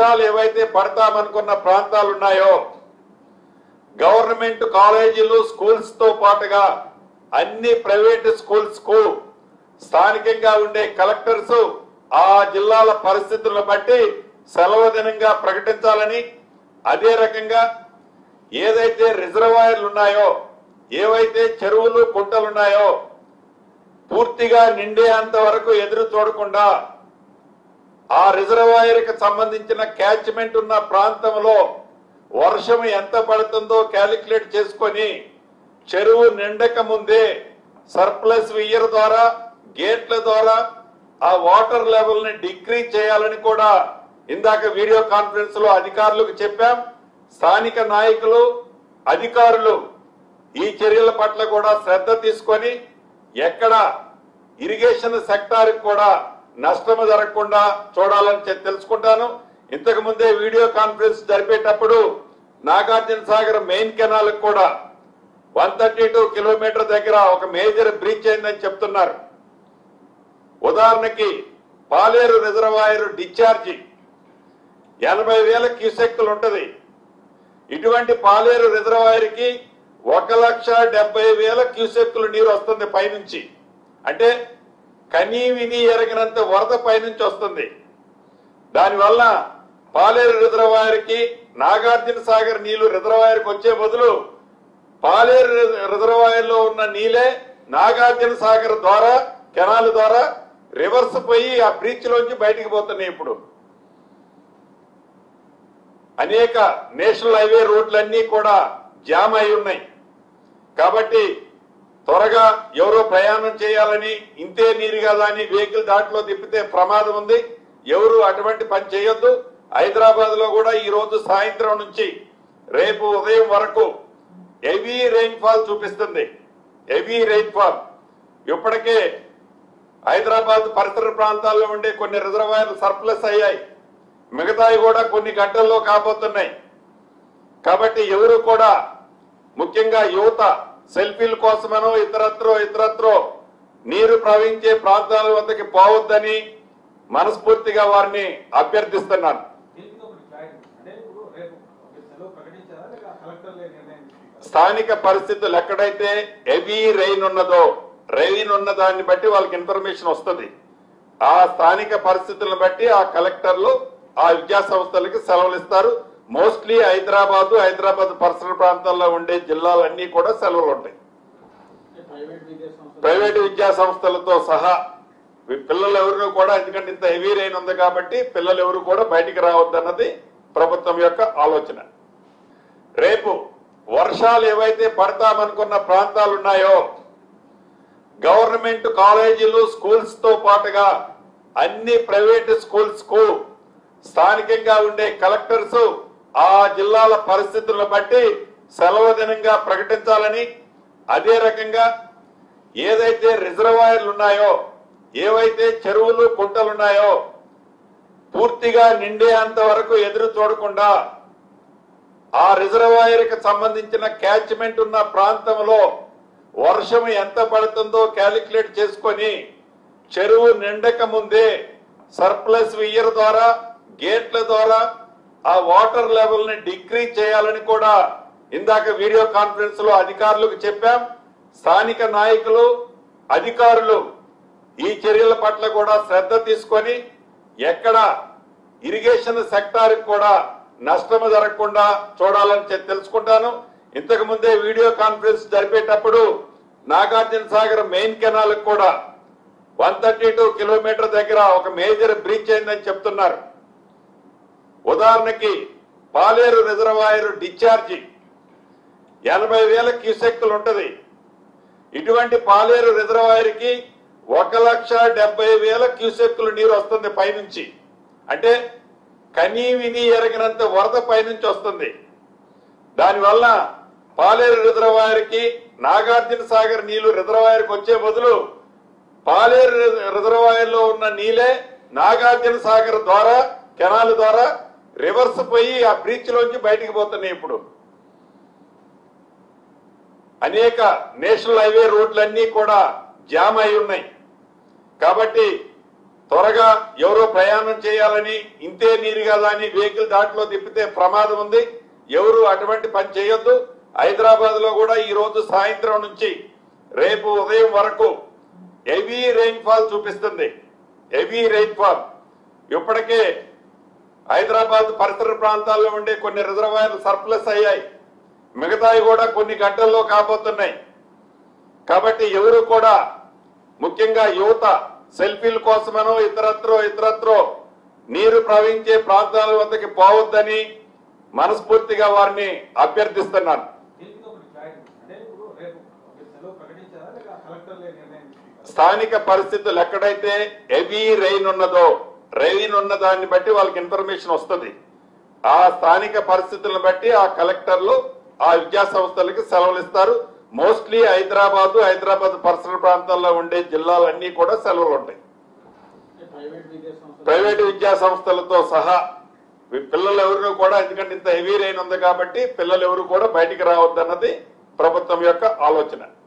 వర్షాలు ఏవైతే పడతామనుకున్న ప్రాంతాలు ఉన్నాయో గవర్నమెంట్ కాలేజీలు స్కూల్స్ తో పాటుగా అన్ని ప్రైవేట్ స్కూల్స్ కు స్థానికంగా ఉండే కలెక్టర్స్ ఆ జిల్లాల పరిస్థితులను బట్టి సెలవు దినంగా ప్రకటించాలని అదే రకంగా ఏదైతే రిజర్వాయర్లు ఉన్నాయో ఏవైతే చెరువులు కుంటలు ఉన్నాయో పూర్తిగా నిండేంత వరకు ఎదురు చూడకుండా ఆ రిజర్వాయర్ కి సంబంధించిన క్యాచ్మెంట్ ఉన్న ప్రాంతంలో వర్షం ఎంత పడుతుందో క్యాలిక్యులేట్ చేసుకొని చెరువు నిండక ముందే సర్ప్లస్ ఇయర్ ద్వారా గేట్ల ద్వారా ఆ వాటర్ లెవెల్ ని డిక్రీజ్ చేయాలని కూడా ఇందాక వీడియో కాన్ఫరెన్స్ లో అధికారులకు చెప్పాం స్థానిక నాయకులు అధికారులు ఈ చర్యల పట్ల కూడా శ్రద్ధ తీసుకొని ఎక్కడ ఇరిగేషన్ సెక్టార్ కూడా నష్టం జరగకుండా చూడాలని చె- తెలుసుకుంటాను ఇంతకు ముందే వీడియో కాన్ఫరెన్స్ జరిపేటప్పుడు నాగార్జున సాగర్ మెయిన్ కెనాల్ కూడా వన్ థర్టీ టూ కిలోమీటర్ దగ్గర ఒక మేజర్ బ్రీచ్ అయిందని చెప్తున్నారు ఉదాహరణకి పాలేరు రిజర్వాయర్ డిశ్చార్జి ఎనభై వేల క్యూసెక్కులు ఉంటది ఇటువంటి పాలేరు రిజర్వాయర్ కి ఒక లక్ష డెబ్బై వేల క్యూసెక్కులు నీరు వస్తుంది పైనుంచి అంటే కనీ విని ఎరగినంత వరద పైనుంచి వస్తుంది దానివల్ల పాలేరు రిజర్వాయర్ కి నాగార్జున సాగర్ నీళ్లు రిజర్వాయర్ కి వచ్చే బదులు పాలేరు రిజ- రిజర్వాయర్ లో ఉన్న నీలే నాగార్జున సాగర్ ద్వారా కెనాల్ ద్వారా రివర్స్ పోయి ఆ బ్రీచ్ లోంచి బయటికి పోతున్నాయి ఇప్పుడు అనేక నేషనల్ హైవే రోడ్లన్నీ కూడా జామ్ అయి ఉన్నాయి కాబట్టి త్వరగా ఎవరో ప్రయాణం చేయాలని ఇంతే నీరు కదా అని వెహికల్ దాంట్లో తిప్పితే ప్రమాదం ఉంది ఎవరు అటువంటి పని చేయొద్దు హైదరాబాద్ లో కూడా ఈ రోజు సాయంత్రం నుంచి రేపు ఉదయం వరకు హెవీ రెయిన్ ఫాల్ చూపిస్తుంది హెవీ రెయిన్ ఫాల్ ఇప్పటికే హైదరాబాద్ పరిసర ప్రాంతాల్లో ఉండే కొన్ని రిజర్వాయర్లు సర్ప్లస్ అయ్యాయి మిగతావి కూడా కొన్ని గంటల్లో కాబోతున్నాయి కాబట్టి ఎవరు కూడా ముఖ్యంగా యువత సెల్ఫీల కోసమనో ఇతరత్రో ఇతరత్రో నీరు ప్రవహించే ప్రాంతాల వద్దకి పోవద్దని మనస్ఫూర్తిగా వారిని అభ్యర్థిస్తున్నాను దీనికి ఒకటి క్లారిటీ అంటే ఇప్పుడు రేపు మీరు సెలవు ప్రకటించారా లేక కలెక్టర్లే నిర్ణయం తీసుకుంటారా? స్థానిక పరిస్థితులు ఎక్కడైతే హెవీ రెయిన్ ఉన్నదో రెయిన్ ఉన్న దాన్ని బట్టి వాళ్ళకి ఇన్ఫర్మేషన్ వస్తుంది ఆ స్థానిక పరిస్థితులను బట్టి ఆ కలెక్టర్లు ఆ విద్యా సంస్థలకి సెలవులు ఇస్తారు మోస్ట్లీ హైదరాబాద్ హైదరాబాద్ పరిసర ప్రాంతాల్లో ఉండే జిల్లాలన్నీ కూడా సెలవులు ఉంటాయి ప్రైవేట్ విద్యా సంస్థలు ప్రైవేట్ విద్యా సంస్థలతో సహా ఈ పిల్లలు ఎవరు కూడా ఎందుకంటే ఇంత హెవీ రెయిన్ ఉంది కాబట్టి పిల్లలు ఎవరు కూడా బయటికి రావద్దన్నది ప్రభుత్వం యొక్క ఆలోచన రేపు వర్షాలు ఏవైతే పడతామనుకున్న ప్రాంతాలు ఉన్నాయో గవర్నమెంట్ కాలేజీలు స్కూల్స్ తో పాటుగా అన్ని ప్రైవేట్ స్కూల్స్ కు స్థానికంగా ఉండే కలెక్టర్స్ ఆ జిల్లాల పరిస్థితులను బట్టి సెలవు దినంగా ప్రకటించాలని అదే రకంగా ఏదైతే రిజర్వాయర్లు ఉన్నాయో ఏవైతే చెరువులు కుంటలు ఉన్నాయో పూర్తిగా నిండేంత వరకు ఎదురు చూడకుండా ఆ రిజర్వాయర్ కి సంబంధించిన క్యాచ్మెంట్ ఉన్న ప్రాంతంలో వర్షం ఎంత పడుతుందో క్యాలిక్యులేట్ చేసుకొని చెరువు నిండక ముందే సర్ప్లస్ ఇయర్ ద్వారా గేట్ల ద్వారా ఆ వాటర్ లెవెల్ ని డిక్రీజ్ చేయాలని కూడా ఇందాక వీడియో కాన్ఫరెన్స్ లో అధికారులకు చెప్పాం స్థానిక నాయకులు అధికారులు ఈ చర్యల పట్ల కూడా శ్రద్ధ తీసుకొని ఎక్కడ ఇరిగేషన్ సెక్టార్ కూడా నష్టం జరగకుండా చూడాలని చె- తెలుసుకుంటాను ఇంతకు ముందే వీడియో కాన్ఫరెన్స్ జరిపేటప్పుడు నాగార్జున సాగర్ మెయిన్ కెనాల్ కూడా వన్ థర్టీ టూ కిలోమీటర్ దగ్గర ఒక మేజర్ బ్రీచ్ అయిందని చెప్తున్నారు ఉదాహరణకి పాలేరు రిజర్వాయర్ డిశ్చార్జి ఎనభై వేల క్యూసెక్కులు ఉంటది ఇటువంటి పాలేరు రిజర్వాయర్ కి ఒక లక్ష డెబ్బై వేల క్యూసెక్కులు నీరు వస్తుంది పైనుంచి అంటే కనీ విని ఎరగినంత వరద పైనుంచి వస్తుంది దానివల్ల పాలేరు రిజర్వాయర్ కి నాగార్జున సాగర్ నీళ్లు రిజర్వాయర్ కి వచ్చే బదులు పాలేరు రిజ- రిజర్వాయర్ లో ఉన్న నీలే నాగార్జున సాగర్ ద్వారా కెనాల్ ద్వారా రివర్స్ పోయి ఆ బ్రీచ్ లోంచి బయటికి పోతున్నాయి ఇప్పుడు అనేక నేషనల్ హైవే రోడ్లన్నీ కూడా జామ్ అయి ఉన్నాయి కాబట్టి త్వరగా ఎవరో ప్రయాణం చేయాలని ఇంతే నీరు కదా అని వెహికల్ దాంట్లో తిప్పితే ప్రమాదం ఉంది ఎవరు అటువంటి పని చేయొద్దు హైదరాబాద్ లో కూడా ఈ రోజు సాయంత్రం నుంచి రేపు ఉదయం వరకు హెవీ రెయిన్ ఫాల్ చూపిస్తుంది హెవీ రెయిన్ ఫాల్ ఇప్పటికే హైదరాబాద్ పరిసర ప్రాంతాల్లో ఉండే కొన్ని రిజర్వాయర్లు సర్ప్లస్ అయ్యాయి మిగతావి కూడా కొన్ని గంటల్లో కాబోతున్నాయి కాబట్టి ఎవరు కూడా ముఖ్యంగా యువత సెల్ఫీల కోసమనో ఇతరత్రో ఇతరత్రో నీరు ప్రవహించే ప్రాంతాల వద్దకి పోవద్దని మనస్ఫూర్తిగా వారిని అభ్యర్థిస్తున్నాను దీనికి ఒకటి క్లారిటీ అంటే ఇప్పుడు రేపు మీరు సెలవు ప్రకటించారా లేక కలెక్టర్లే నిర్ణయం తీసుకుంటారా స్థానిక పరిస్థితులు ఎక్కడైతే హెవీ రెయిన్ ఉన్నదో రెయిన్ ఉన్న దాన్ని బట్టి వాళ్ళకి ఇన్ఫర్మేషన్ వస్తుంది ఆ స్థానిక పరిస్థితులను బట్టి ఆ కలెక్టర్లు ఆ విద్యా సంస్థలకి సెలవులు ఇస్తారు మోస్ట్లీ హైదరాబాద్ హైదరాబాద్ పరిసర ప్రాంతాల్లో ఉండే జిల్లాలన్నీ కూడా సెలవులు ఉంటాయి ప్రైవేట్ విద్యా సంస్థలు ప్రైవేట్ విద్యా సంస్థలతో సహా వి- పిల్లలు ఎవరు కూడా ఎందుకంటే ఇంత హెవీ రెయిన్ ఉంది కాబట్టి పిల్లలు ఎవరు కూడా బయటికి రావద్దన్నది ప్రభుత్వం యొక్క ఆలోచన